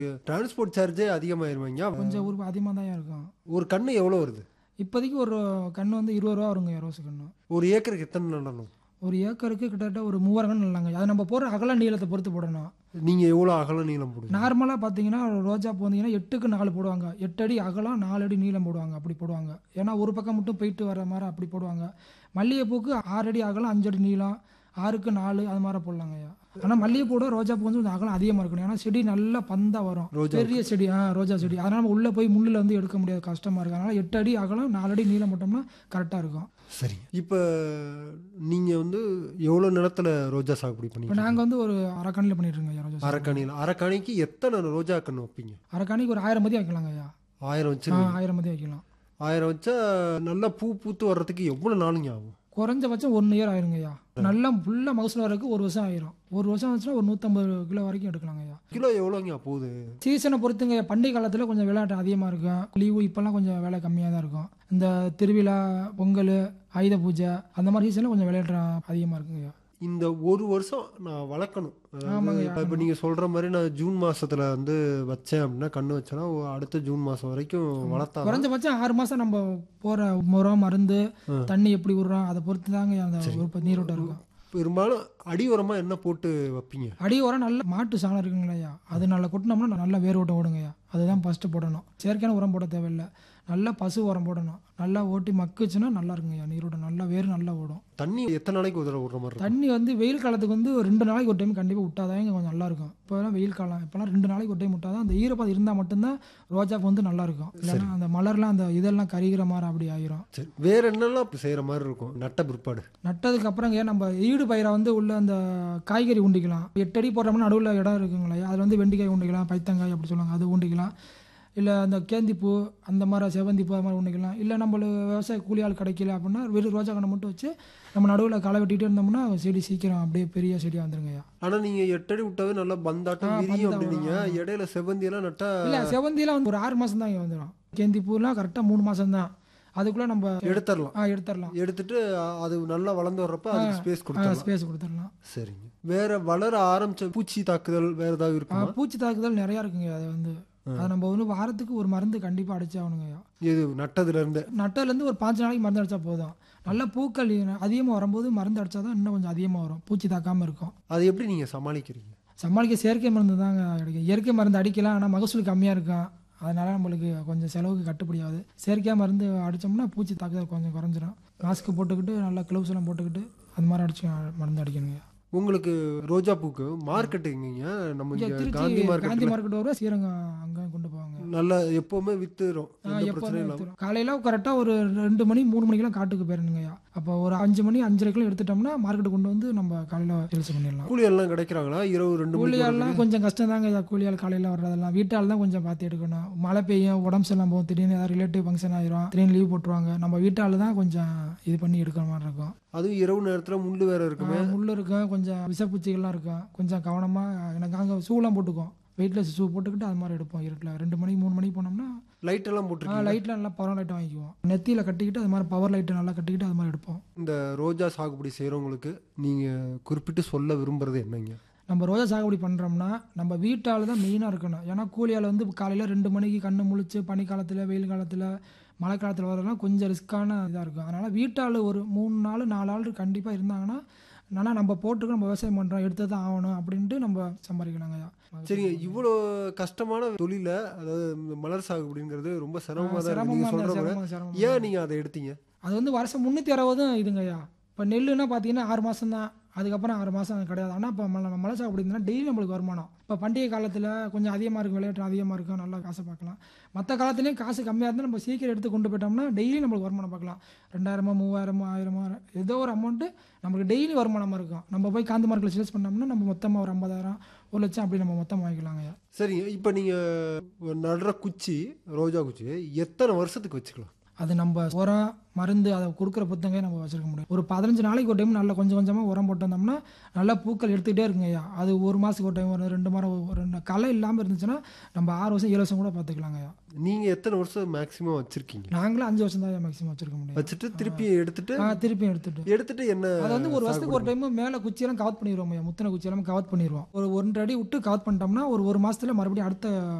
Transport சார்ஜே அதிகமாயிருவாங்க கொஞ்சம் ஒரு அதிகமாக தான் இருக்கும் ஒரு கண்ணு எவ்வளோ வருது இப்போதைக்கு ஒரு கன்று வந்து இருபது ரூபா வருங்க ரோஸ் கன்று ஒரு ஏக்கருக்கு எத்தனை நடணும் ஒரு ஏக்கருக்கு கிட்டத்தட்ட ஒரு மூவாயிரம் கன்று நல்லாங்க அது நம்ம போடுற அகல நீளத்தை பொறுத்து போடணும் நீங்க எவ்வளோ அகலம் நீளம் போடுவீங்க நார்மலாக பார்த்தீங்கன்னா ரோஜா பூ வந்தீங்கன்னா எட்டுக்கு நாலு போடுவாங்க எட்டு அடி அகலம் நாலு அடி நீளம் போடுவாங்க அப்படி போடுவாங்க ஏன்னா ஒரு பக்கம் மட்டும் போயிட்டு வர மாதிரி அப்படி போடுவாங்க மல்லிகைப்பூக்கு ஆறு அடி அகலம் அஞ்சு அடி நீளம் ஆறுக்கு நாலு அது மாதிரி போடலாங்க ஐயா ஆனால் மல்லிகைப்பூட ரோஜா பூ வந்து கொஞ்சம் அகலம் அதிகமாக இருக்கணும் ஏன்னா செடி நல்லா பந்தாக வரும் ரோஜா பெரிய செடி ஆ ரோஜா செடி அதனால் நம்ம உள்ளே போய் முள்ளில் வந்து எடுக்க முடியாது கஷ்டமாக இருக்கும் அதனால் எட்டு அடி அகலம் நாலு அடி நீளம் போட்டோம்னா கரெக்டாக இருக்கும் சரி இப்போ நீங்க வந்து எவ்வளோ நிலத்துல ரோஜா சாகுபடி இப்போ பண்ணீங்க நாங்கள் வந்து ஒரு அரைக்கணியில் பண்ணிட்டு இருக்கோம் ஐயா ரோஜா சாகுபடி. அரக்கணியில் அரக்கணிக்கு எத்தனை ரோஜா கன்று வைப்பீங்க அரைக்கணிக்கு ஒரு ஆயிரம் மதி வைக்கலாங்க ஐயா ஆயிரம் ஆ வச்சு ஆயிரம் மதி வைக்கலாம் ஆயிரம் வச்சா நல்லா பூ பூத்து வர்றதுக்கு எவ்வளோ நாளுங்க ஆகும் குறைஞ்சபட்சம் ஒன் இயர் ஆயிருங்க ஐயா நல்லா ஃபுல்லாக மகசூல் வரதுக்கு ஒரு வருஷம் ஆயிரும் ஒரு வருஷம் வந்துச்சுன்னா ஒரு நூற்றம்பது கிலோ வரைக்கும் எடுக்கலாங்க ஐயா கிலோ எவ்வளோங்க போகுது சீசனை பொறுத்துங்க ஐயா. பண்டிகை காலத்தில் கொஞ்சம் விளையாட்டு அதிகமாக இருக்கும் லீவு இப்போல்லாம் கொஞ்சம் வேலை கம்மியாக தான் இருக்கும் இந்த திருவிழா பொங்கல் ஆயுத பூஜை அந்த மாதிரி சீசனில் கொஞ்சம் விளையாட்டு அதிகமாக இருக்குங்க ஐயா இந்த ஒரு வருஷம் நான் வளர்க்கணும் ஆமாங்க, இப்போ நீங்கள் சொல்கிற மாதிரி நான் ஜூன் மாசத்துல வந்து வச்சேன் அப்படின்னா கண்ணு வச்சேன்னா ஒ- அடுத்த ஜூன் மாதம் வரைக்கும் வளர்த்தா குறைஞ்சபட்சம் ஆறு மாதம் நம்ம போகிற முறம் மருந்து தண்ணி எப்படி விடுறோம் அதை பொறுத்து தாங்க ஐயா அந்த உற்பத்தி நீரோட்டம் இருக்கும் பெரும்பாலும் அடி உரமா என்ன போட்டு வைப்பீங்க அடி உரம் நல்ல மாட்டு சாணம் இருக்குங்களா ஐயா அது நல்லா கொட்டினோம்னா நல்லா வேர் ஓட்ட ஓடுங்க ஐயா அதுதான் ஃபஸ்ட்டு போடணும் செயற்கையான உரம் போட தேவையில்லை நல்லா பசு உரம் போடணும் நல்லா ஓட்டி மக்குச்சுன்னா நல்லா இருக்குங்க ஐயா நீரோட்டம் நல்லா வேர் நல்லா ஓடும் தண்ணி எத்தனை நாளைக்கு ஒரு தடவை விடுற மாதிரி இருக்கும் தண்ணி வந்து வெயில் காலத்துக்கு வந்து ஒரு ரெண்டு நாளைக்கு ஒரு டைம் கண்டிப்பாக விட்டாதான் இங்கே கொஞ்சம் நல்லா இருக்கும் இப்போலாம் வெயில் காலம் இப்போலாம் ரெண்டு நாளைக்கு ஒரு டைம் விட்டாதான் அந்த ஈரப்பதம் இருந்தால் மட்டும்தான் ரோஜாக்கு வந்து நல்லா இருக்கும் இல்லைன்னா அந்த மலர்லாம் அந்த இதெல்லாம் கரிகிற மாதிரி அப்படி ஆயிரும் சரி வேற என்னெல்லாம் செய்கிற மாதிரி இருக்கும் நட்ட பிற்பாடு நட்டதுக்கு அப்புறங்க நம்ம ஈடு பயிரை வந்து உள்ள அந்த காய்கறி உண்டிக்கலாம் எட்டு அடி போடுறோம்னா நடுவில் இடம் இருக்குங்களே அதில் வந்து வெண்டிக்காய் உண்டிக்கலாம் பைத்தங்காய் அப்படி சொல்லுவாங்க அது உண்டிக்கலாம் இல்லை அந்த கேந்திப்பூ அந்த மாதிரி செவந்திப்பூ அது மாதிரி உண்டிக்கலாம் இல்லை நம்மளுக்கு விவசாய கூலி ஆள் கிடைக்கல அப்படின்னா வெறும் ரோஜா கண்ணை மட்டும் வச்சு நம்ம நடுவில் களை வெட்டிட்டு இருந்தோம்னா செடி சீக்கிரம் அப்படியே பெரிய செடியாக வந்துருங்கய்யா ஆனா நீங்க எட்டடி விட்டாவே நல்லா பந்தாட்டம் ஆ, விரியும் பந்தா அப்படின்னீங்க இடையில செவந்தி எல்லாம் நட்டா இல்லை செவந்திலாம் வந்து ஒரு ஆறு மாதம் தான் இங்கே வந்துடும் கேந்திப்பூலாம் கரெக்டாக மூணு மாதம் தான் அதுக்குள்ளே நம்ம எடுத்துடலாம் ஆ எடுத்துடலாம் எடுத்துட்டு அ- அது நல்லா வளர்ந்து வர்றப்ப அதுக்கு ஸ்பேஸ் கொடுத்துடலாம் ஸ்பேஸ் கொடுத்துடலாம் சரிங்க வேற வளர ஆரம்பிச்ச பூச்சி தாக்குதல் வேற ஏதாவது ஆ, இருக்குமா பூச்சி தாக்குதல் நிறையா இருக்குங்க அது வந்து அது நம்ம வந்து வாரத்துக்கு ஒரு மருந்து கண்டிப்பாக அடிச்சாகணுங்கய்யா இது நட்டதுல இருந்து நட்டதுலேருந்து ஒரு பாஞ்சு நாளைக்கு மருந்து அடிச்சா போதும் நல்ல பூக்கள் அதிகமாக வரும்போது மருந்து அடிச்சா தான் இன்னும் கொஞ்சம் அதிகமாக வரும் பூச்சி தாக்காமல் இருக்கும் அது எப்படி நீங்க சமாளிக்கிறீங்க சமாளிக்க செயற்கை மருந்து தாங்க கிடைக்கும் இயற்கை மருந்து அடிக்கலாம் ஆனால் மகசூல் கம்மியாக இருக்கும் அதனால நம்மளுக்கு கொஞ்சம் செலவுக்கு கட்டுப்படியாகுது செயற்கையாக மருந்து அடித்தோம்னா பூச்சி தாக்குதல் கொஞ்சம் குறைஞ்சிரும் மாஸ்க்கு போட்டுக்கிட்டு நல்லா க்ளவுஸ் எல்லாம் போட்டுக்கிட்டு அது மாதிரி அடிச்சு மருந்து அடிக்கணுங்க உங்களுக்கு ரோஜா பூக்கு மார்க்கெட் எங்கங்க நம்ம இங்கே இங்க திருச்சி காந்தி காந்தி மார்க்கெட்ல மார்க்கெட் வர ஸ்ரீரங்கம் அங்கே கொண்டு போவாங்க நல்லா எப்பவுமே வித்துரும் ஆ, எந்த எப்போதுமே பிரச்சனையும் இல்லாம எடுத்துரும். காலையில கரெக்டாக ஒரு ரெண்டு மணி மூணு மணிக்கெல்லாம் காட்டுக்கு போயிருந்துங்கய்யா அப்போ ஒரு அஞ்சு மணி அஞ்சரைக்கெல்லாம் எடுத்துட்டோம்னா மார்க்கெட்டு கொண்டு வந்து நம்ம காலையில் சேல்ஸ் பண்ணிடலாம் கூலி எல்லாம் கிடைக்கிறாங்களா இரவு ரெண்டு மணிக்கு கூலியாள்லாம் கொஞ்சம் கஷ்டம் தாங்க ஐயா கூலியால் காலையில் வர்றதெல்லாம் வீட்டால் தான் கொஞ்சம் பார்த்து எடுக்கணும் மழை பெய்யும் உடம்பு சரியில்லாம போகும் திடீர்னு ஏதாவது ரிலேட்டிவ் ஃபங்க்ஷன் ஆயிரும் திடீர்னு லீவ் போட்டுருவாங்க நம்ம வீட்டால் தான் கொஞ்சம் இது பண்ணி எடுக்கிற மாதிரி இருக்கும் அதுவும் இரவு நேரத்துல முள்ளு வேற இருக்குமே ஆ, முள் இருக்கும் கொஞ்சம் விஷப்பூச்சிகள்லாம் இருக்கும் கொஞ்சம் கவனமாக எனக்கு அங்கே ஷூலாம் போட்டுக்குவோம் வெயிட்லெஸ் ஷூ போட்டுக்கிட்டு அது மாதிரி எடுப்போம் இருட்டில் ரெண்டு மணிக்கு மூணு மணிக்கு போனோம்னா லைட் எல்லாம் போட்டிருக்கீங்க லைட்டில் நல்லா பவர் லைட்டை வாங்கிக்குவோம் நெத்தியில் கட்டிக்கிட்டு அது மாதிரி பவர் லைட்டை நல்லா கட்டிக்கிட்டு அது மாதிரி எடுப்போம் இந்த ரோஜா சாகுபடி செய்றவங்களுக்கு நீங்க குறிப்பிட்டு சொல்ல விரும்புறது என்னங்க நம்ம ரோஜா சாகுபடி பண்ணுறோம்னா நம்ம வீட்டால் தான் மெயினாக இருக்கணும் ஏன்னா கூலியால் வந்து காலையில் ரெண்டு மணிக்கு கண்ணு முழிச்சு பனிக்காலத்தில் வெயில் காலத்தில் மழை காலத்தில் வரலாம் கொஞ்சம் ரிஸ்க்கான இதாக இருக்கும் அதனால் வீட்டால் ஒரு மூணு நாள் நாலு ஆள் கண்டிப்பாக இருந்தாங்கன்னா ஆனால் நம்ம போட்டுக்கு நம்ம விவசாயம் பண்ணுறோம் எடுத்து தான் ஆகணும் அப்படின்ட்டு நம்ம சம்பாதிக்கலாங்கய்யா சரிங்க இவ்வளோ கஷ்டமான தொழில அதாவது இந்த மலர் சாகுபடிங்கிறது ரொம்ப சிரமமா தான் இருக்கு நீங்க சிரமமாக சொல்ற சிரமமாக சிரமம் ஏன் நீங்க அதை எடுத்தீங்க அது வந்து வருஷம் முந்நூற்றி அறுபதும் இதுங்கய்யா இப்போ நெல்லுன்னா பார்த்தீங்கன்னா ஆறு மாதம் தான் அதுக்கப்புறம் ஆறு மாதம் கிடையாது ஆனால் இப்போ மலை மலை சாகுபடி இருந்தால் டெய்லி நம்மளுக்கு வருமானம் இப்போ பண்டிகை காலத்தில் கொஞ்சம் அதிகமாக இருக்கும் விளையாட்டு அதிகமாக இருக்கும் நல்லா காசை பார்க்கலாம் மற்ற காலத்துலேயும் காசு கம்மியாக இருந்தால் நம்ம சீக்கிரம் எடுத்து கொண்டு போயிட்டோம்னா டெய்லி நம்மளுக்கு வருமானம் பார்க்கலாம் ரெண்டாயிரமோ மூவாயிரமோ ஆயிரமோ ஏதோ ஒரு அமௌண்ட்டு நம்மளுக்கு டெய்லி வருமானமாக இருக்கும் நம்ம போய் காந்தி மார்க்கெட்டில் சேல்ஸ் பண்ணோம்னா நம்ம மொத்தமாக ஒரு ஐம்பதாயிரம் ஒரு லட்சம் அப்படி நம்ம மொத்தமாக வாங்கிக்கலாங்க சரிங்க இப்போ நீங்க நடுற குச்சி ரோஜா குச்சி எத்தனை வருஷத்துக்கு வச்சுக்கலாம் அது நம்ம உரம் மருந்து அதை கொடுக்குற புத்தங்க நம்ம வச்சிருக்க முடியும் ஒரு பதினஞ்சு நாளைக்கு ஒரு டைம் நல்லா கொஞ்சம் கொஞ்சமாக உரம் போட்டு வந்தோம்னா நல்லா பூக்கள் எடுத்துக்கிட்டே இருக்குங்க ஐயா அது ஒரு மாதத்துக்கு ஒரு டைம் ஒரு ரெண்டு மரம் ஒரு ரெண்டு களை இல்லாமல் இருந்துச்சுன்னா நம்ம ஆறு வருஷம் ஏழு வருஷம் கூட பார்த்துக்கலாங்க ஐயா நீங்க எத்தனை வருஷம் மேக்ஸிமம் வச்சிருக்கீங்க நாங்களும் அஞ்சு வருஷம் தான் மேக்ஸிமம் வச்சிருக்க முடியும் வச்சுட்டு திருப்பி எடுத்துட்டு ஆ திருப்பியும் எடுத்துட்டு எடுத்துட்டு என்ன அதை வந்து ஒரு வருஷத்துக்கு ஒரு டைம் மேலே குச்சியெல்லாம் கவர் பண்ணிடுவோம் ஐயா முத்தின குச்சியெல்லாம் கவர் பண்ணிடுவோம் ஒரு ஒன்றரை அடி விட்டு கவர் பண்ணிட்டோம்னா ஒரு ஒரு மாசத்துல மறுபடியும் அடுத்த